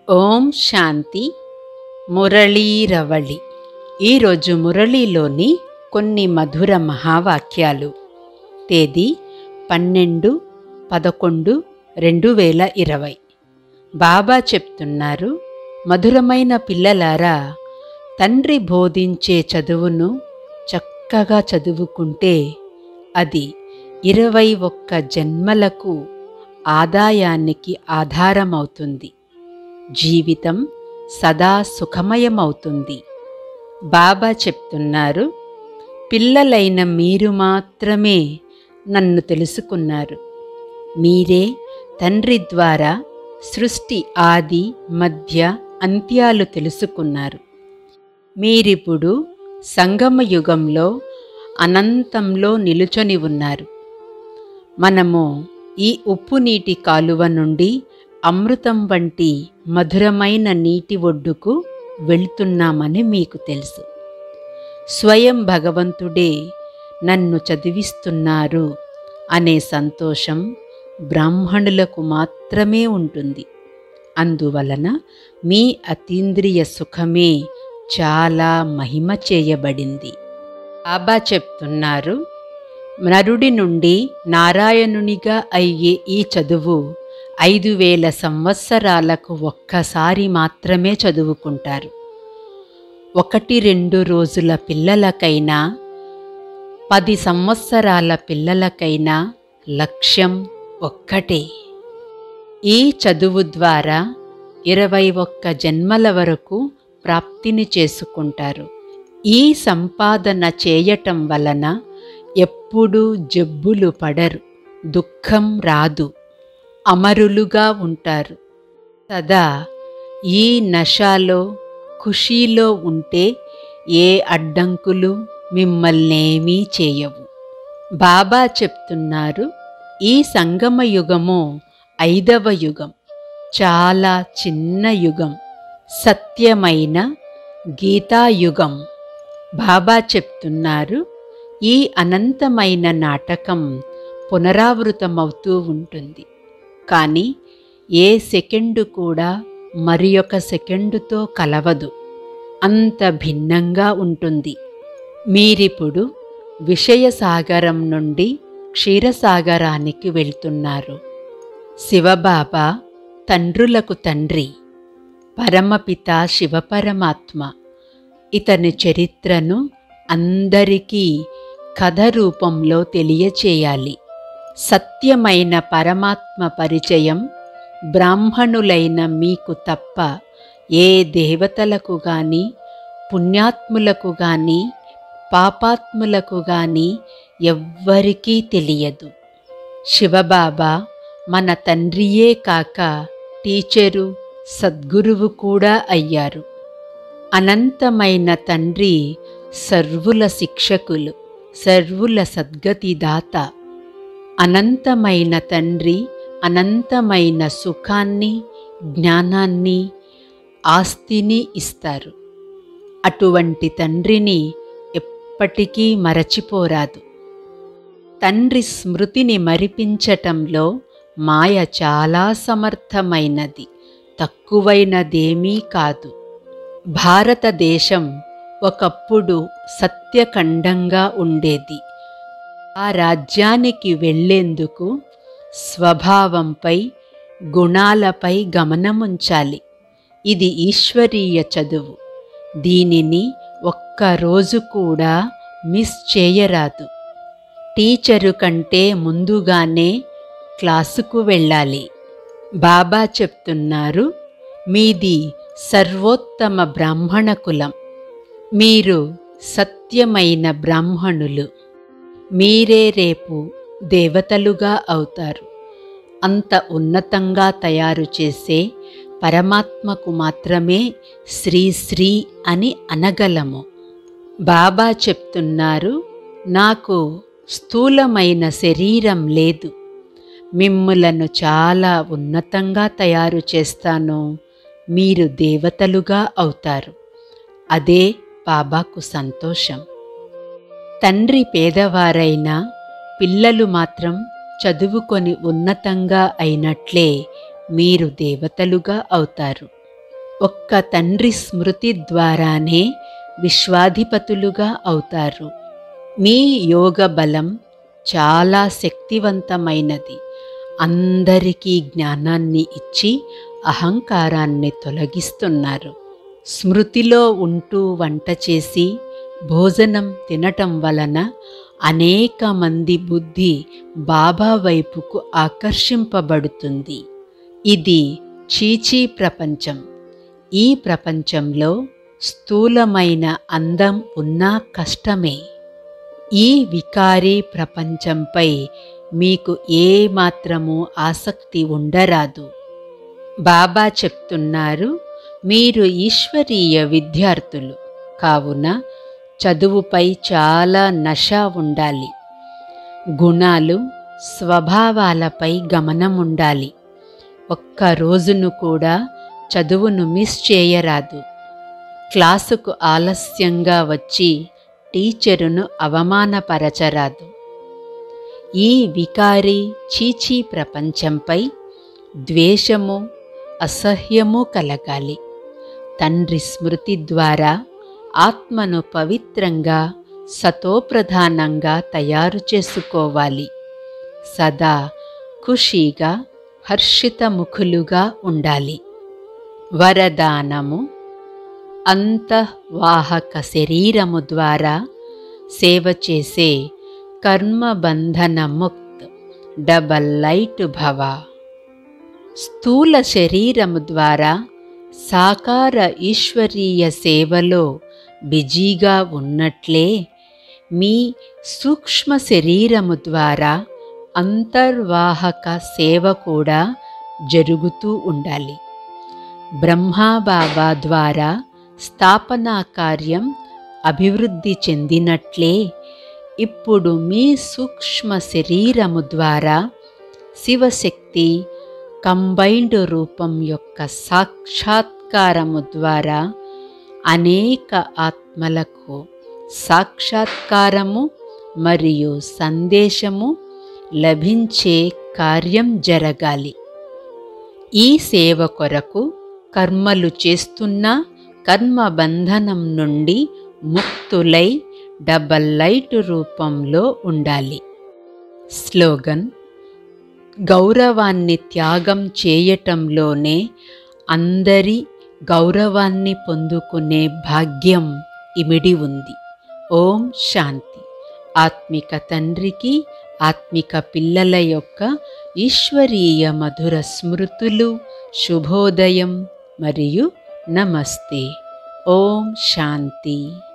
ఓం శాంతి మురళీరవళి ఈరోజు మురళీలోని కొన్ని మధుర మహావాక్యాలు తేదీ పన్నెండు పదకొండు రెండు వేల ఇరవై బాబా చెప్తున్నారు మధురమైన పిల్లలారా తండ్రి బోధించే చదువును చక్కగా చదువుకుంటే అది ఇరవై ఒక్క జన్మలకు ఆదాయానికి ఆధారమవుతుంది జీవితం సదా సుఖమయమవుతుంది బాబా చెప్తున్నారు పిల్లలైన మీరు మాత్రమే నన్ను తెలుసుకున్నారు మీరే తండ్రి ద్వారా సృష్టి ఆది మధ్య అంత్యాలు తెలుసుకున్నారు మీరిప్పుడు సంగమ యుగంలో అనంతంలో నిలుచొని ఉన్నారు మనము ఈ ఉప్పు నీటి కాలువ నుండి అమృతం వంటి మధురమైన నీటి ఒడ్డుకు వెళ్తున్నామని మీకు తెలుసు స్వయం భగవంతుడే నన్ను చదివిస్తున్నారు అనే సంతోషం బ్రాహ్మణులకు మాత్రమే ఉంటుంది అందువలన మీ అతీంద్రియ సుఖమే చాలా మహిమ చేయబడింది బాబా చెప్తున్నారు నరుడి నుండి నారాయణునిగా అయ్యే ఈ చదువు ఐదు వేల సంవత్సరాలకు ఒక్కసారి మాత్రమే చదువుకుంటారు ఒకటి రెండు రోజుల పిల్లలకైనా పది సంవత్సరాల పిల్లలకైనా లక్ష్యం ఒక్కటే ఈ చదువు ద్వారా ఇరవై ఒక్క జన్మల వరకు ప్రాప్తిని చేసుకుంటారు ఈ సంపాదన చేయటం వలన ఎప్పుడూ జబ్బులు పడరు దుఃఖం రాదు అమరులుగా ఉంటారు సదా ఈ నషాలో ఖుషీలో ఉంటే ఏ అడ్డంకులు మిమ్మల్నేమీ చేయవు బాబా చెప్తున్నారు ఈ సంగమ యుగము ఐదవ యుగం చాలా చిన్న యుగం సత్యమైన గీతాయుగం బాబా చెప్తున్నారు ఈ అనంతమైన నాటకం పునరావృతమవుతూ ఉంటుంది కానీ ఏ సెకండు కూడా మరి ఒక సెకండుతో కలవదు అంత భిన్నంగా ఉంటుంది మీరిప్పుడు విషయసాగరం నుండి క్షీరసాగరానికి వెళ్తున్నారు శివబాబా తండ్రులకు తండ్రి పరమపిత శివపరమాత్మ ఇతని చరిత్రను అందరికీ కథ రూపంలో తెలియచేయాలి సత్యమైన పరమాత్మ పరిచయం బ్రాహ్మణులైన మీకు తప్ప ఏ దేవతలకు గాని పుణ్యాత్ములకు గాని పాపాత్ములకు గాని ఎవ్వరికీ తెలియదు శివబాబా మన తండ్రియే కాక టీచరు సద్గురువు కూడా అయ్యారు అనంతమైన తండ్రి సర్వుల శిక్షకులు సర్వుల సద్గతిదాత అనంతమైన తండ్రి అనంతమైన సుఖాన్ని జ్ఞానాన్ని ఆస్తిని ఇస్తారు అటువంటి తండ్రిని ఎప్పటికీ మరచిపోరాదు తండ్రి స్మృతిని మరిపించటంలో మాయ చాలా సమర్థమైనది తక్కువైనదేమీ కాదు భారతదేశం ఒకప్పుడు సత్యఖండంగా ఉండేది ఆ రాజ్యానికి వెళ్ళేందుకు స్వభావంపై గుణాలపై గమనముంచాలి ఇది ఈశ్వరీయ చదువు దీనిని ఒక్కరోజు కూడా మిస్ చేయరాదు టీచరు కంటే ముందుగానే క్లాసుకు వెళ్ళాలి బాబా చెప్తున్నారు మీది సర్వోత్తమ బ్రాహ్మణ కులం మీరు సత్యమైన బ్రాహ్మణులు మీరే రేపు దేవతలుగా అవుతారు అంత ఉన్నతంగా తయారు చేసే పరమాత్మకు మాత్రమే శ్రీ శ్రీ అని అనగలము బాబా చెప్తున్నారు నాకు స్థూలమైన శరీరం లేదు మిమ్ములను చాలా ఉన్నతంగా తయారు చేస్తాను మీరు దేవతలుగా అవుతారు అదే బాబాకు సంతోషం తండ్రి పేదవారైనా పిల్లలు మాత్రం చదువుకొని ఉన్నతంగా అయినట్లే మీరు దేవతలుగా అవుతారు ఒక్క తండ్రి స్మృతి ద్వారానే విశ్వాధిపతులుగా అవుతారు మీ యోగ బలం చాలా శక్తివంతమైనది అందరికీ జ్ఞానాన్ని ఇచ్చి అహంకారాన్ని తొలగిస్తున్నారు స్మృతిలో ఉంటూ వంట చేసి భోజనం తినటం వలన అనేక మంది బుద్ధి బాబా వైపుకు ఆకర్షింపబడుతుంది ఇది చీచీ ప్రపంచం ఈ ప్రపంచంలో స్థూలమైన అందం ఉన్నా కష్టమే ఈ వికారీ ప్రపంచంపై మీకు ఏ మాత్రము ఆసక్తి ఉండరాదు బాబా చెప్తున్నారు మీరు ఈశ్వరీయ విద్యార్థులు కావున చదువుపై చాలా నష ఉండాలి గుణాలు స్వభావాలపై గమనం ఉండాలి ఒక్క రోజును కూడా చదువును మిస్ చేయరాదు క్లాసుకు ఆలస్యంగా వచ్చి టీచరును అవమానపరచరాదు ఈ వికారి చీచీ ప్రపంచంపై ద్వేషము అసహ్యము కలగాలి తండ్రి స్మృతి ద్వారా ఆత్మను పవిత్రంగా సతోప్రధానంగా తయారు చేసుకోవాలి సదా ఖుషీగా హర్షితముఖులుగా ఉండాలి వరదానము అంతఃవాహక శరీరము ద్వారా సేవ చేసే కర్మబంధన ముక్త్ డబల్ లైట్ భవ స్థూల శరీరము ద్వారా సాకార ఈశ్వరీయ సేవలో బిజీగా ఉన్నట్లే మీ సూక్ష్మ శరీరము ద్వారా అంతర్వాహక సేవ కూడా జరుగుతూ ఉండాలి బ్రహ్మాబాబా ద్వారా స్థాపనా కార్యం అభివృద్ధి చెందినట్లే ఇప్పుడు మీ సూక్ష్మ శరీరము ద్వారా శివశక్తి కంబైన్డ్ రూపం యొక్క సాక్షాత్కారము ద్వారా అనేక ఆత్మలకు సాక్షాత్కారము మరియు సందేశము లభించే కార్యం జరగాలి ఈ సేవ కొరకు కర్మలు చేస్తున్న కర్మబంధనం నుండి ముక్తులై డబల్ లైట్ రూపంలో ఉండాలి స్లోగన్ గౌరవాన్ని త్యాగం చేయటంలోనే అందరి గౌరవాన్ని పొందుకునే భాగ్యం ఇమిడి ఉంది ఓం శాంతి ఆత్మిక తండ్రికి ఆత్మిక పిల్లల యొక్క ఈశ్వరీయ మధుర స్మృతులు శుభోదయం మరియు నమస్తే ఓం శాంతి